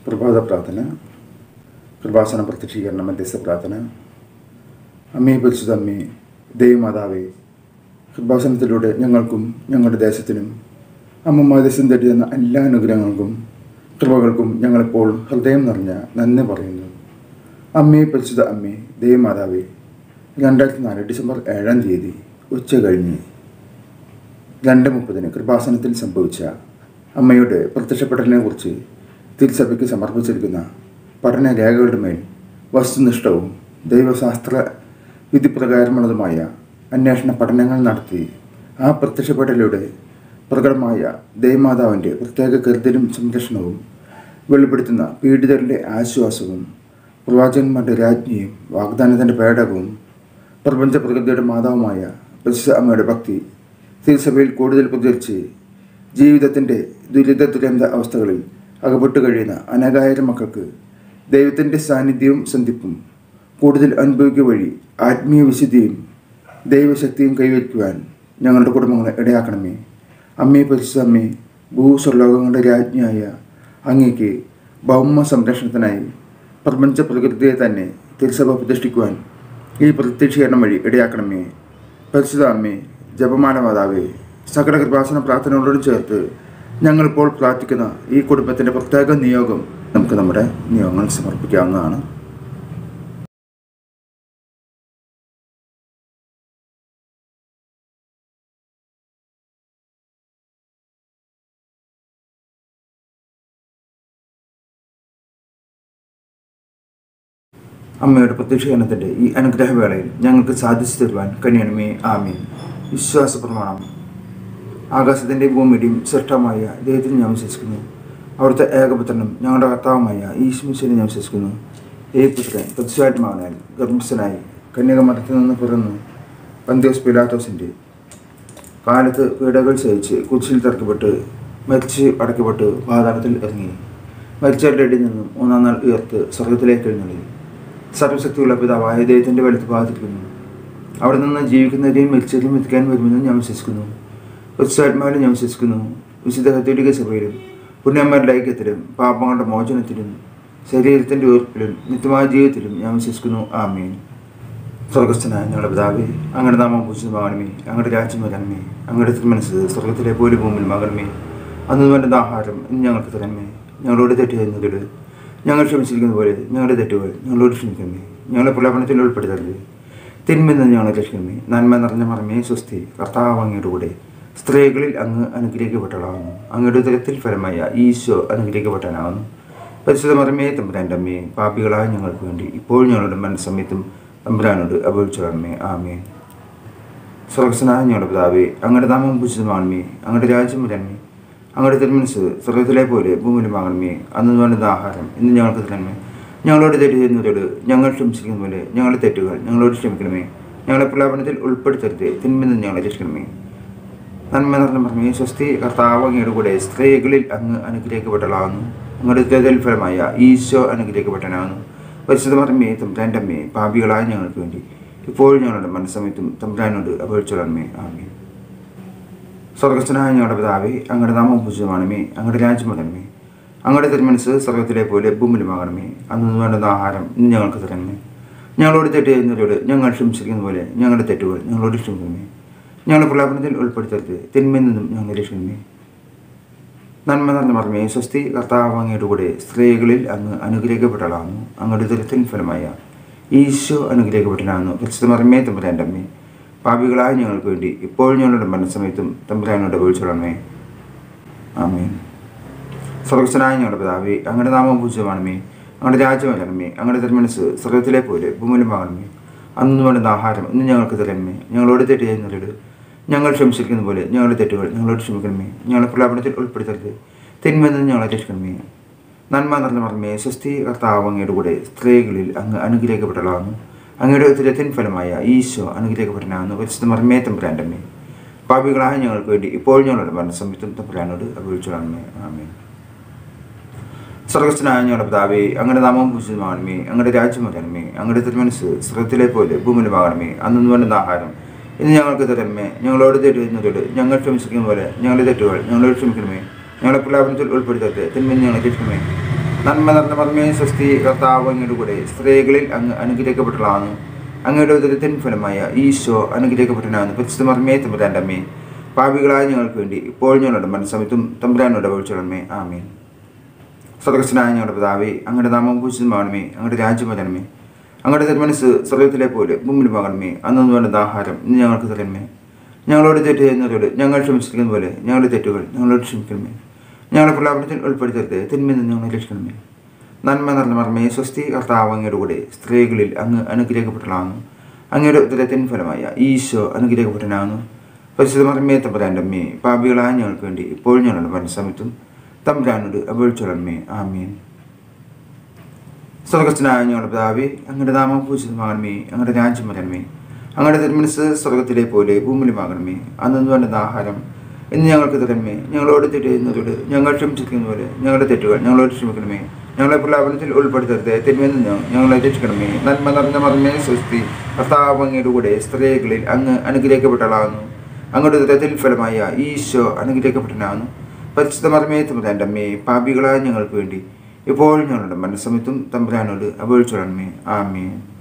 പ്രഭാത പ്രാർത്ഥന കൃപാസന പ്രത്യക്ഷീകരണ മധ്യസ്ഥ പ്രാർത്ഥന അമ്മേ പരിശുദ്ധ അമ്മേ ദൈവമാതാവേ കൃപാസനത്തിലൂടെ ഞങ്ങൾക്കും ഞങ്ങളുടെ ദേശത്തിനും അമ്മ മധ്യസ്ഥം തേടി തന്ന എല്ലാ അനുഗ്രഹങ്ങൾക്കും കൃപകൾക്കും ഞങ്ങളിപ്പോൾ ഹൃദയം നിറഞ്ഞ നന്ദി പറയുന്നു അമ്മേ പരിശുദ്ധ അമ്മേ ദൈവമാതാവേ രണ്ടായിരത്തി നാല് ഡിസംബർ ഏഴാം തീയതി ഉച്ച കഴിഞ്ഞ് രണ്ട് മുപ്പതിന് കൃപാസനത്തിൽ സംഭവിച്ച അമ്മയുടെ പ്രത്യക്ഷപ്പെടലിനെ കുറിച്ച് തിരുസഭയ്ക്ക് സമർപ്പിച്ചിരിക്കുന്ന പഠന രേഖകളുടെ മേൽ വസ്തുനിഷ്ഠവും ദൈവശാസ്ത്ര വിധിപ്രകാരമുള്ളതുമായ അന്വേഷണ പഠനങ്ങൾ നടത്തി ആ പ്രത്യക്ഷപ്പെടലിലൂടെ പ്രകടമായ ദൈവമാതാവിൻ്റെ പ്രത്യേക കരുതലും സംരക്ഷണവും വെളിപ്പെടുത്തുന്ന പീഡിതരുടെ ആശ്വാസവും പ്രവാചകന്മാരുടെ രാജ്ഞിയും വാഗ്ദാനത്തിൻ്റെ പേടകവും പ്രപഞ്ച പ്രകൃതിയുടെ മാതാവുമായ പരിശുദ്ധ അമ്മയുടെ ഭക്തി തിരുസഭയിൽ കൂടുതൽ പ്രചരിച്ച് ജീവിതത്തിൻ്റെ ദുരിത ദുരന്ത അവസ്ഥകളിൽ അകപ്പെട്ടു കഴിയുന്ന അനേകായിരം മക്കൾക്ക് ദൈവത്തിൻ്റെ സാന്നിധ്യവും സന്ധിപ്പും കൂടുതൽ അനുഭവിക്കുക വഴി ആത്മീയ വിശുദ്ധിയും ദൈവശക്തിയും കൈവരിക്കുവാൻ ഞങ്ങളുടെ കുടുംബങ്ങളെ ഇടയാക്കണമേ അമ്മേ പരിശുദ്ധ അമ്മേ ഭൂസ്വർലോകങ്ങളുടെ രാജ്ഞിയായ അങ്ങേക്ക് ഭൗമ സംരക്ഷണത്തിനായി പ്രപഞ്ച പ്രകൃതിയെ തന്നെ തിരുസഭ പ്രതിഷ്ഠിക്കുവാൻ ഈ പ്രത്യക്ഷീകരണം വഴി ഇടയാക്കണമേ പരിശുദ്ധ അമ്മേ ജപമാല മാതാവേ സകല കൃപാസന പ്രാർത്ഥനകളോടും ചേർത്ത് ഞങ്ങളിപ്പോൾ പ്രാർത്ഥിക്കുന്ന ഈ കുടുംബത്തിൻ്റെ പ്രത്യേക നിയോഗം നമുക്ക് നമ്മുടെ നിയോഗങ്ങൾ സമർപ്പിക്കാവുന്നതാണ് അമ്മയുടെ പ്രത്യക്ഷീകരണത്തിൻ്റെ ഈ അനുഗ്രഹവേളയിൽ ഞങ്ങൾക്ക് സാധിച്ചു തരുവാൻ കഴിയണമേ ആമീൻ വിശ്വാസ പ്രമാണം ആകാശത്തിൻ്റെ ഭൂമിയുടെയും ശ്രേഷ്ഠമായ ദൈവത്തിൽ ഞാൻ വിശ്വസിക്കുന്നു അവിടുത്തെ ഏകപുത്രനും ഞങ്ങളുടെ കർത്താവുമായ ഈശ്മിശനെ ഞാൻ വിശ്വസിക്കുന്നു ഏ പുത്രൻ പ്രതിസ്വാത്മാവനാൽ ഗർഭസ്ഥനായി കന്യാകുമാരത്തിൽ നിന്ന് പിറന്നു പന്തിയോസ് പിലാത്തോസിൻ്റെ കാലത്ത് പീഡകൾ സഹിച്ച് കുരിശിൽ തറക്കപ്പെട്ട് മരിച്ച് അടക്കപ്പെട്ട് പാതാളത്തിൽ ഇറങ്ങി മരിച്ചവരുടെ ഇടയിൽ നിന്നും മൂന്നാം നാൾ ഉയർത്ത് സ്വർഗത്തിലേക്ക് എഴുന്നള്ളി സർവശക്തിയുള്ള പിതാവായ ദൈവത്തിൻ്റെ വലുത്ത് ബാധിക്കുന്നു അവിടെ നിന്ന് ജീവിക്കുന്നവരെയും മരിച്ചവരെയും എത്തിക്കാൻ വരുമെന്ന് ഞാൻ വിശ്വസിക്കുന്നു ഉത്സാത്മാവിലും ഞാൻ വിശ്വസിക്കുന്നു വിശുദ്ധ കത്തോലിക സഭയിലും പുണ്യന്മാരുടെ ഐക്യത്തിലും പാപങ്ങളുടെ മോചനത്തിലും ശരീരത്തിൻ്റെ ഉയർപ്പിലും നിത്യമായ ജീവിതത്തിലും ഞാൻ വിശ്വസിക്കുന്നു ആമേൻ സ്വർഗസ്ഥനായ ഞങ്ങളുടെ പിതാവേ അങ്ങയുടെ നാമം പൂജിതമാകണമേ അങ്ങയുടെ രാജ്യം വരണമേ അങ്ങയുടെ തിരുമനസ് സ്വർഗത്തിലെ പോലെ ഭൂമിയിൽ മകണമേ അന്ന് വേണ്ട ആഹാരം ഇന്ന് ഞങ്ങൾക്ക് തരണമേ ഞങ്ങളോട് തെറ്റ് ചെയ്യുന്നതിൽ ഞങ്ങൾ ക്ഷമിച്ചിരിക്കുന്ന പോലെ ഞങ്ങളുടെ തെറ്റുകൾ ഞങ്ങളോട് ക്ഷമിക്കണമേ ഞങ്ങളെ പ്രലോഭനത്തിൽ ഉൾപ്പെടുത്തരുത് തിന്മെന്ന് ഞങ്ങളെ രക്ഷിക്കണമേ നന്മ നിറഞ്ഞ മറമേ സ്വസ്തി കർത്താവ് അങ്ങയുടെ കൂടെ സ്ത്രീകളിൽ അങ്ങ് അനുഗ്രഹിക്കപ്പെട്ടവളാകുന്നു അങ്ങയുടെ ഉദരത്തിൽ ഫലമായ ഈശോ അനുഗ്രഹിക്കപ്പെട്ടവനാകുന്നു പരിശുദ്ധ മറമേ തമ്പുരാൻ്റെ അമ്മേ പാപികളായ ഞങ്ങൾക്ക് വേണ്ടി ഇപ്പോൾ ഞങ്ങളുടെ മനസ്സമയത്തും തമ്പുരാനോട് അപേക്ഷിച്ചോളമേ ആമേ സ്വർഗസ്നായ ഞങ്ങളുടെ പിതാവേ അങ്ങയുടെ നാമം പൂജിതമാണമേ അങ്ങയുടെ രാജ്യം വരണമേ അങ്ങയുടെ തിരുമനസ് സ്വർഗത്തിലെ പോലെ ഭൂമിയിലുമാകണമേ അന്ന് വേണ്ടുന്ന ആഹാരം ഇന്ന് ഞങ്ങൾക്ക് തരണമേ ഞങ്ങളോട് തെറ്റ് ചെയ്യുന്നവരോട് ഞങ്ങൾ ക്ഷമിച്ചിരിക്കുന്ന പോലെ ഞങ്ങളുടെ തെറ്റുകൾ ഞങ്ങളോട് ക്ഷമിക്കണമേ ഞങ്ങളെ പ്രലാപനത്തിൽ ഉൾപ്പെടുത്തരുത് തിന്മെന്ന് ഞങ്ങളെ രക്ഷിക്കണമേ നന്മ നിറഞ്ഞ പറഞ്ഞേ സ്വസ്തി കർത്താവ് അങ്ങയുടെ കൂടെ സ്ത്രീകളിൽ അങ്ങ് അനുഗ്രഹിക്കപ്പെട്ടളാകുന്നു അങ്ങയുടെ ഉത്തരത്തിൽ ഫലമായ ഈശോ അനുഗ്രഹിക്കപ്പെട്ടനാകുന്നു പരിശുദ്ധ മറമേ തമ്പുരാൻ്റെ അമ്മേ പാപികളായ ഞങ്ങൾക്ക് വേണ്ടി ഇപ്പോൾ ഞങ്ങളുടെ മനസ്സമയത്തും തമ്പുരാനോട് അപേക്ഷിച്ചോളമേ ആമേ സ്വർഗസ്ഥനായ ഞങ്ങളുടെ പിതാവേ അങ്ങയുടെ നാമം പൂജിതമാണമേ അങ്ങയുടെ രാജ്യം വരണമേ അങ്ങയുടെ തിരുമനസ് സ്വർഗത്തിലെ പോലെ ഭൂമിയിലുമാകണമേ അന്ന് വേണ്ടുന്ന ആഹാരം ഇന്ന് ഞങ്ങൾക്ക് തരണമേ ഞങ്ങളോട് തെറ്റ് ചെയ്യുന്നവരോട് ഞങ്ങൾ ക്ഷമിച്ചിരിക്കുന്ന പോലെ ഞങ്ങളുടെ തെറ്റുകൾ ഞങ്ങളോട് ക്ഷമിക്കണമേ ഞങ്ങളുടെ പ്രലാപനത്തിൽ ഉൾപ്പെടുത്തരുത് തിന്മയിൽ നിന്നും ഞങ്ങൾ രക്ഷിക്കണമേ നന്മ നിറഞ്ഞ മറമേ സ്വസ്തി കർത്താവ് അങ്ങയുടെ കൂടെ സ്ത്രീകളിൽ അങ്ങ് അനുഗ്രഹിക്കപ്പെട്ടളാകുന്നു അങ്ങയുടെ ദുരത്തിൻ ഫലമായ ഈശോ അനുഗ്രഹിക്കപ്പെട്ടനാകുന്നു പരിശുദ്ധ മറമേ തമ്പുരാൻ്റെ അമ്മേ പാപികളായ ഞങ്ങൾക്ക് വേണ്ടി ഇപ്പോൾ ഞങ്ങളുടെ മനസ്സമയത്തും തമ്പുരാനോട് വീഴ്ചകളമേ ആമേൻ സ്വർഗസ്വനായ ഞങ്ങളുടെ പിതാവേ അങ്ങയുടെ നാമം പൂജ്യമാണമേ അങ്ങയുടെ രാജ്യം വരണമേ അങ്ങയുടെ തിരുമനസ് സ്വർഗത്തിലെ പോലെ ഭൂമിയിലുമാകണമേ അന്ന് വേണ്ടുന്ന ആഹാരം ഇന്ന് ഞങ്ങൾക്ക് തരണമേ ഞങ്ങളോട് തെറ്റ് ചെയ്യുന്നവരോട് ഞങ്ങൾ ക്ഷമിച്ചിരിക്കുന്ന പോലെ ഞങ്ങളുടെ തെറ്റുകൾ ഞങ്ങളോട് ക്ഷമിക്കണമേ ഞങ്ങളുടെ പ്രലാപനത്തിൽ ഉൾപ്പെടുത്തരുത് തിന്മെന്ന് ഞങ്ങളെ രക്ഷിക്കണമേ നന്മ നിറഞ്ഞ മറമേ സ്വസ്തി കർത്താവ് അങ്ങയുടെ കൂടെ സ്ത്രീകളിൽ അങ്ങ് അനുഗ്രഹിക്കപ്പെട്ടളാകുന്നു അങ്ങയുടെ ഉത്തരത്തിൻ ഫലമായ ഈശോ അനുഗ്രഹിക്കപ്പെട്ടനാകുന്നു പരിശുദ്ധ മറമേ തമ്പുരാൻ്റെ അമ്മേ പാപികളായ ഞങ്ങൾക്ക് വേണ്ടി ഇപ്പോൾ ഞങ്ങളുടെ മരണസമയത്തും തമ്പുരാനോട് അപേക്ഷിച്ചോളാമേ ആമേ സ്വർഗസ്ഥനായ ഞങ്ങളുടെ പിതാവേ അങ്ങയുടെ നാമം പൂജിതമാകണമേ അങ്ങയുടെ രാജ്യം വരണമേ അങ്ങയുടെ തിരുമനസ് സ്വർഗത്തിലെ പോലെ ഭൂമിയിലുമാകണമേ അന്നു വേണ്ടുന്ന ആഹാരം ഇന്ന് ഞങ്ങൾക്ക് തരണമേ ഞങ്ങളോട് തെറ്റുന്നതോട് ഞങ്ങൾ ക്ഷമിച്ചിരിക്കുന്ന പോലെ ഞങ്ങളുടെ തെറ്റുകൾ ഞങ്ങളോട് ക്ഷമിക്കണമേ ഞങ്ങളെ പ്രലാപനത്തിൽ ഉൾപ്പെടുത്തരുത് തിന്മ ഞങ്ങളെ രക്ഷിക്കണമേ നന്മ നിറഞ്ഞ മർമ്മേ സ്വസ്തി കർത്താവ് അങ്ങയുടെ കൂടെ സ്ത്രീകളിൽ അങ്ങ് അനുഗ്രഹിക്കപ്പെട്ടതാണ് അങ്ങയുടെ ഉദരത്തിൻ ഫലമായ ഈശോ അനുഗ്രഹിക്കപ്പെട്ടനാണ് പരിശുദ്ധ മർമ്മേ തമ്പുരാൻ്റെ അമ്മേ പാപികളായ ഞങ്ങൾക്ക് വേണ്ടി ഇപ്പോൾ ഞങ്ങളുടെ മനസ്സമയത്തും തമ്പുരാനോട് അപേക്ഷിക്കണമേ ആമേൻ സ്വർഗസ്നായ ഞങ്ങളുടെ പിതാവേ അങ്ങയുടെ നാമം പൂജിതമാകണമേ അങ്ങയുടെ രാജ്യം വരണമേ അങ്ങയുടെ തിരുമനസ് സ്വർഗത്തിലെ പോലെ ഭൂമിയിലുമാകണമേ അന്നു വേണ്ട ആഹാരം ഇന്ന് ഞങ്ങൾക്ക് തരണമേ ഞങ്ങളോട് തെറ്റ് ചെയ്യുന്നവരോട് ഞങ്ങൾ ക്ഷമിച്ചിരിക്കുന്ന പോലെ ഞങ്ങളുടെ തെറ്റുകൾ ഞങ്ങളോട് ക്ഷമിക്കണമേ ഞങ്ങളുടെ പ്രലാപനത്തിൽ ഉൾപ്പെടുത്തരുത് തിന്മയിൽ നിന്ന് ഞങ്ങളെ രക്ഷിക്കണമേ നന്മ നിറഞ്ഞ മർമ്മേ സ്വസ്തി കർത്താവ് അങ്ങയുടെ കൂടെ സ്ത്രീകളിൽ അങ്ങ് അനുഗ്രഹിക്കപ്പെട്ടതാകുന്നു അങ്ങയുടെ ഉത്തരത്തിൻ ഫലമായ ഈശോ അനുഗ്രഹിക്കപ്പെട്ടനാകുന്നു പരിശുദ്ധ മർമ്മേ തമ്പുരാൻ്റെ അമ്മേ പാപികളായ ഞങ്ങൾക്ക് വേണ്ടി ഇപ്പോൾ ഞങ്ങളുടെ മനസ്സമയത്തും തമ്പുരാനോട് അപേക്ഷിച്ചോളമ്മേ ആമീൻ സ്വർഗസ്ഥനായ ഞങ്ങളുടെ പിതാവേ അങ്ങയുടെ നാമം പൂജിതമാകണമേ അങ്ങയുടെ രാജ്യം വരണമേ അങ്ങയുടെ തിരുമനസ് സ്വർഗത്തിലെ പോലെ ഭൂമിയിലുമാകണമേ അന്നു വേണ്ടുന്ന ആഹാരം ഇന്ന് ഞങ്ങൾക്ക് തരണമേ ഞങ്ങളോട് തെറ്റുന്നതോട് ഞങ്ങൾ ക്ഷമിച്ചിരിക്കുന്ന പോലെ ഞങ്ങളുടെ തെറ്റുകൾ ഞങ്ങളോട് ക്ഷമിക്കണമേ ഞങ്ങളെ പ്രലാപനത്തിൽ ഉൾപ്പെടുത്തരുത് തിന്മയിൽ നിന്ന് ഞങ്ങളെ രക്ഷിക്കണമേ നന്മ നിറഞ്ഞ മർമ്മേ സ്വസ്തി കർത്താവ് അങ്ങയുടെ കൂടെ സ്ത്രീകളിൽ അങ്ങ് അനുഗ്രഹിക്കപ്പെട്ടളാകുന്നു അങ്ങയുടെ ഉദരത്തിൽ ഫലമായ ഈശോ അനുഗ്രഹിക്കപ്പെട്ടനാകുന്നു പരിശുദ്ധ മർമ്മേ തമ്പുരാൻ്റെ അമ്മേ പാപികളായ ഞങ്ങൾക്ക് വേണ്ടി ഇപ്പോൾ ഞങ്ങളുടെ മനസ്സമയത്തും തമ്പുരാനോട് അപേക്ഷിച്ചോളണമേ ആമേ